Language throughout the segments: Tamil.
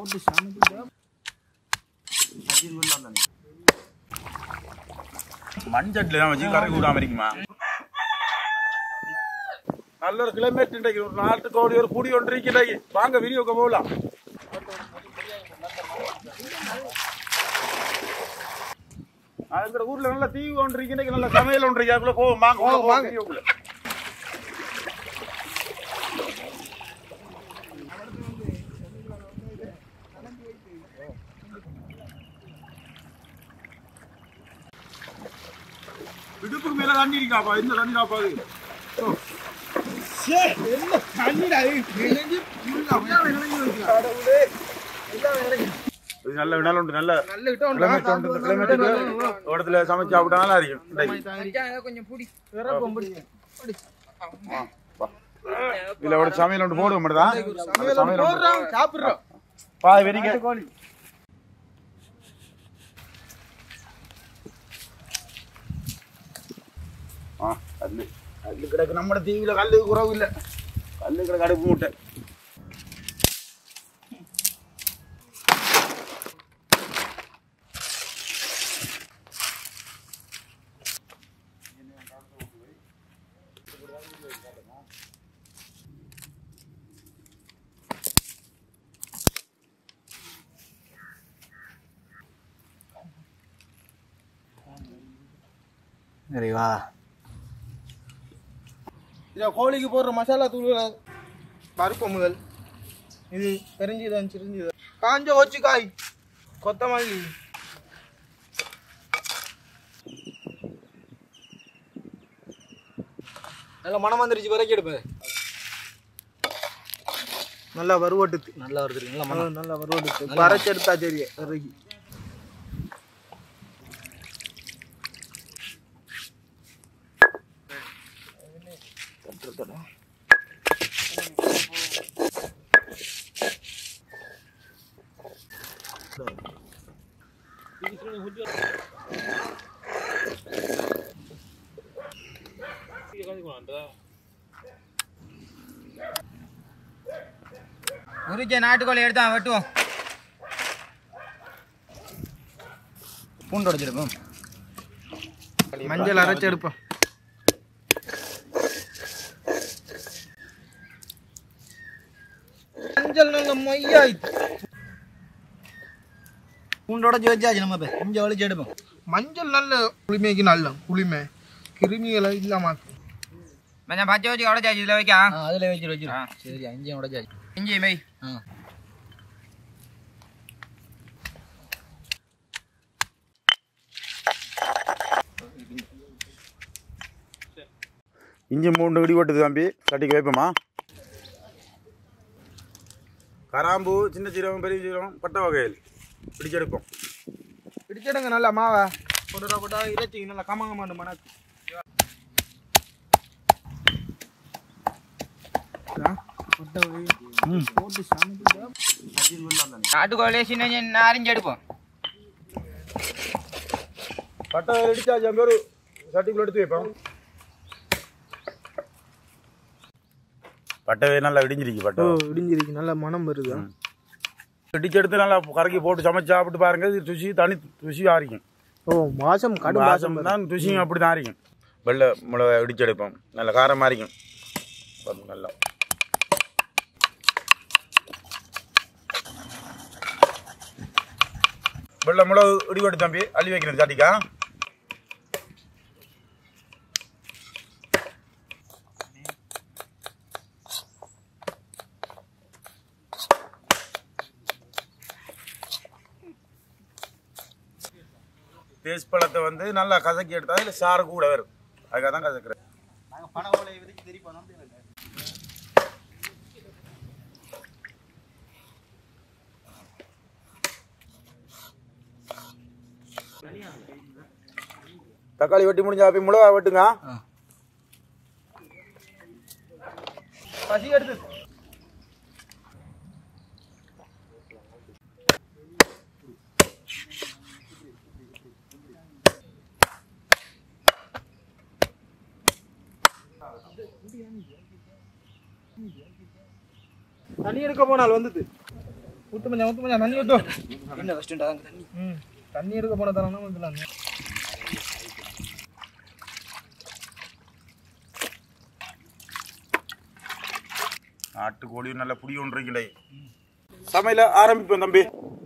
மஞ்சட்டில் தான் வச்சு கறி விடாம இருக்குமா நல்ல ஒரு கிளைமேட் இன்றைக்கு ஒரு நாட்டுக்கோடி ஒரு குடி ஒன்று இன்றைக்கு வாங்க வீடியோக்கு போகலாம் அதுங்கிற ஊர்ல நல்ல தீவு ஒன்று இருக்கு இன்னைக்கு நல்ல சமையல் ஒன்று இருக்கு அதுக்குள்ள போவோம் வாங்க உள்ள போவோம் வீடியோக்குள்ள இடுப்புக்கு மேல தண்ணி இருக்காப்பா என்ன தண்ணி காப்பாது இது நல்ல வினால உண்டு நல்ல கிளைமேட் உண்டு இந்த கிளைமேட்டுக்கு இடத்துல சமைச்சு சாப்பிட்டா நல்லா இருக்கும் இன்றைக்கு. கொஞ்சம் பிடி வா, வா. இதுல ஒரு சமையல் ஒன்று போடுவோம் மட்டும்தான் அந்த சமையல் ஒன்று சாப்பிடுறோம் பாய் வெறிங்க ஆ கல்லு கல்லு கிடக்கு நம்ம தீவில கல்லு குறவு இல்லை கல்லு கிடக்கு அடுப்பு மூட்டை நிறைவா இதை கோழிக்கு போடுற மசாலா தூள் பருப்பு முதல் இது பெருஞ்சிதான் சிரிஞ்சிதான் காஞ்ச ஒச்சு காய் கொத்தமல்லி நல்லா மனம் வந்துருச்சு வரைக்கும் எடுப்பேன் நல்லா வறுவட்டுது நல்லா வருது நல்லா நல்லா வறுவட்டுது அரைச்சு எடுத்தா சரி இறக்கி உரிச்ச நாட்டுக்கோழி எடுத்தா வெட்டுவோம் பூண்டு உடைச்சிருப்போம் மஞ்சள் அரைச்சு எடுப்போம் மஞ்சள் நல்ல மையாயிட்டு பூண்டு உடைச்சி வச்சாச்சு நம்ம இப்போ இங்கே வலிச்சு எடுப்போம் மஞ்சள் நல்ல குளிமைக்கு நல்ல குளிமை கிருமிகளை இல்லாம கொஞ்சம் பச்சை வச்சு உடைச்சாச்சு இதில் வைக்க அதில் வச்சு வச்சிடும் சரி இஞ்சியும் உடைச்சாச்சு இஞ்சி மெய் ஆ இஞ்சி மூணு இடி ஓட்டுது தம்பி கட்டிக்கு வைப்போமா கராம்பு சின்ன சீரகம் பெரிய சீரகம் பட்டை வகையில் பிடிச்செடுப்போம் பிடிச்சிடுங்க நல்லா மாவை போட்டுடா போட்டா இறைச்சி நல்லா கமங்க மாட்டு மணக்கு நாட்டுக்கோழி சின்ன சின்ன அரிஞ்சு எடுப்போம் பட்டை வகையில் இடிச்சாச்சு அங்கே ஒரு சட்டிக்குள்ள எடுத்து வைப்போம் பட்டை வகை நல்லா இடிஞ்சிருக்கு பட்டை இடிஞ்சிருக்கு நல்ல மனம் வருது இடிச்சு எடுத்து நல்லா கறக்கி போட்டு சமைச்சு சாப்பிட்டு பாருங்க இது ருசி தனி ருசி ஆரிக்கும் ஓ மாசம் கடும் மாசம் வாசம் தான் ருசியும் அப்படி தான் இருக்கும் வெள்ளை மிளகா இடிச்சு எடுப்போம் நல்ல காரமாக இருக்கும் பாருங்க, நல்லா வெள்ளை மிளகு இடிவெட்டு தம்பி அள்ளி வைக்கிறது சாட்டிக்கா தேஸ் பழத்தை வந்து நல்லா கசக்கி எடுத்தா இல்லை சாறு கூட வரும் அதுக்காக தான் கசக்கிறேன் தக்காளி வெட்டி முடிஞ்சா அப்படி மிளகா வெட்டுங்க பசி எடுத்து தண்ணி எடுக்க போனால் வந்தது ஊத்து மஞ்சா ஊத்து மஞ்சா தண்ணி ஊத்து என்ன கஷ்டம்டா தண்ணி ம் தண்ணி எடுக்க போன தரம் வந்துடலாம் நாட்டுக்கோழி நல்ல புடி ஒன்று இருக்கீங்களே சமையல ஆரம்பிப்போம் தம்பி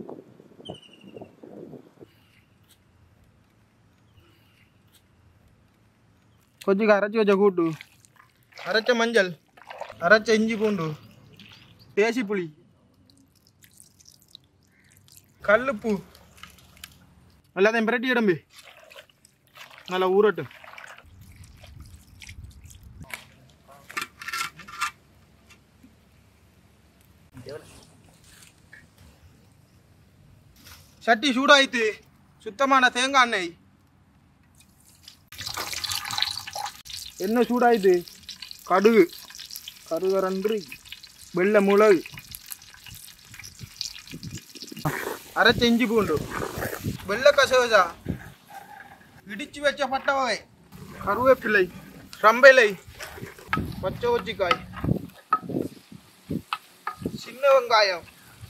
கொஞ்சம் அரைச்சி வச்ச கூட்டு அரைச்ச மஞ்சள் அரைச்ச இஞ்சி பூண்டு தேசி புளி கல்லுப்பு எல்லாத்தையும் பிரட்டி இடம்பி நல்லா ஊறட்டும் சட்டி சூடாயித்து சுத்தமான தேங்காய் எண்ணெய் எண்ணெய் சூடாயிது கடுகு கருகரன்று வெள்ளை மிளகு அரைச்ச இஞ்சி பூண்டு வெள்ளை கசகசா இடிச்சு வச்ச பட்டை வகை கருவேப்பிலை ரம்பைலை பச்சை ஒச்சிக்காய் சின்ன வெங்காயம்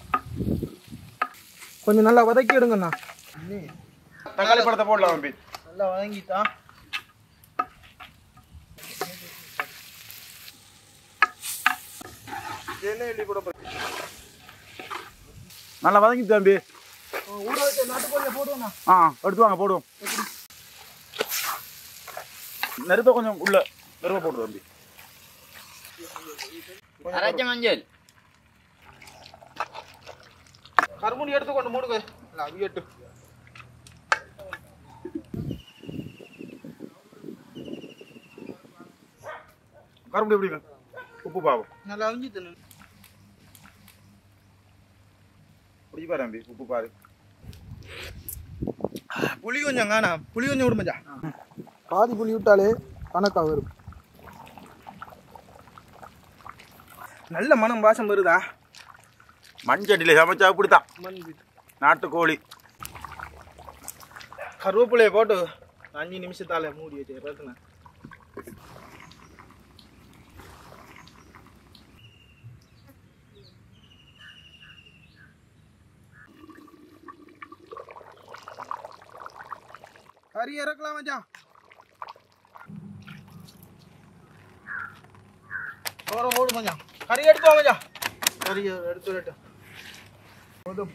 கொஞ்சம் நல்லா வதக்கி எடுங்கண்ணா தக்காளி பழத்தை போடலாம் தம்பி நல்லா வதங்கிட்டான் எண்ணெய் கூட நல்லா வதங்கி தம்பி ஊற வச்ச நாட்டுக்கோழியை போடுவோண்ணா ஆ எடுத்து வாங்க போடுவோம் நெருப்பை கொஞ்சம் உள்ள நெருப்பை போடு தம்பி அரைச்ச மஞ்சள் கருமுடி எடுத்துக்கொண்டு மூடுங்க இல்லை அவியட்டு கரும்பு எப்படி இருக்கு? உப்பு பாவம் நல்லா அவிஞ்சு தின்னு பிடிச்சி பாரு தம்பி உப்பு பாரு புளி கொஞ்சம் காணா புளி கொஞ்சம் விடு மச்சா பாதி புளி விட்டாலே கணக்கா வரும் நல்ல மனம் வாசம் வருதா மண்சட்டியில் சமைச்சா இப்படித்தான் மண் நாட்டுக்கோழி கருவேப்பிலையை போட்டு அஞ்சு நிமிஷத்தால மூடி வச்சு ரத்துன கறி இறக்கலாம் மச்சான் ஓரம் ஓடு மச்சான் கறி எடுத்து வா மச்சான் கறி எடுத்து வரட்டும் போதும்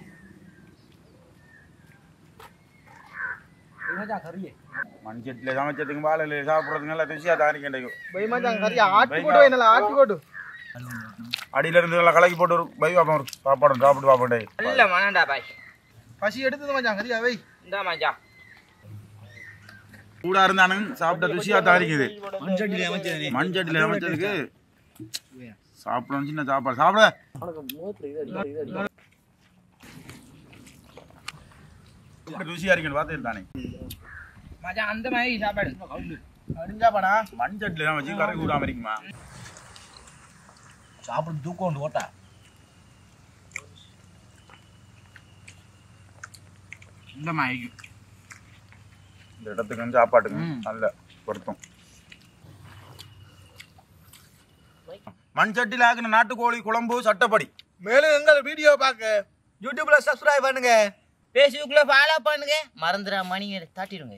மண்சட்டியில் சமைச்சதுக்கு வாழையில சாப்பிட்றதுக்கு நல்லா ருசியாக தான் இருக்கேன் பை மச்சான் கறி ஆட்டி போட்டு வை, நல்லா ஆட்டி போட்டு அடியில இருந்து நல்லா கலக்கி போட்டு ஒரு பை பாப்போம் ஒரு சாப்பாடு சாப்பிட்டு பாப்போண்டே நல்ல மனண்டா பாய் பசி எடுத்தது மச்சான் கறியா வை இந்த மஞ்சா சூடா இருந்தானுங்க சாப்பிட்ட ருசியாக தான் இருக்குது மண்சட்டியில் சமைச்சதுக்கு சாப்பிடணும் சின்ன சாப்பாடு சாப்பிட இப்படி ருசியா இருக்கணும் பார்த்துட்டு தானே மச்சான் அந்த மாதிரி சாப்பாடு அடிஞ்சா படா மண்சட்டியில் சமைச்சு கறி விடாம இருக்குமா சாப்பிட்டு தூக்கம் உண்டு ஓட்டா இந்த மாதிரி இந்த இடத்துக்கு வந்து சாப்பாட்டுக்கு நல்ல பொருத்தம் மண் சட்டியில் ஆக்கின நாட்டுக்கோழி குழம்பு சட்டப்படி மேலும் எங்கள் வீடியோ பார்க்க யூடியூப்ல சப்ஸ்கிரைப் பண்ணுங்க ஃபேஸ்புக்கில் ஃபாலோ பண்ணுங்க மறந்துடா மணியை தட்டிடுங்க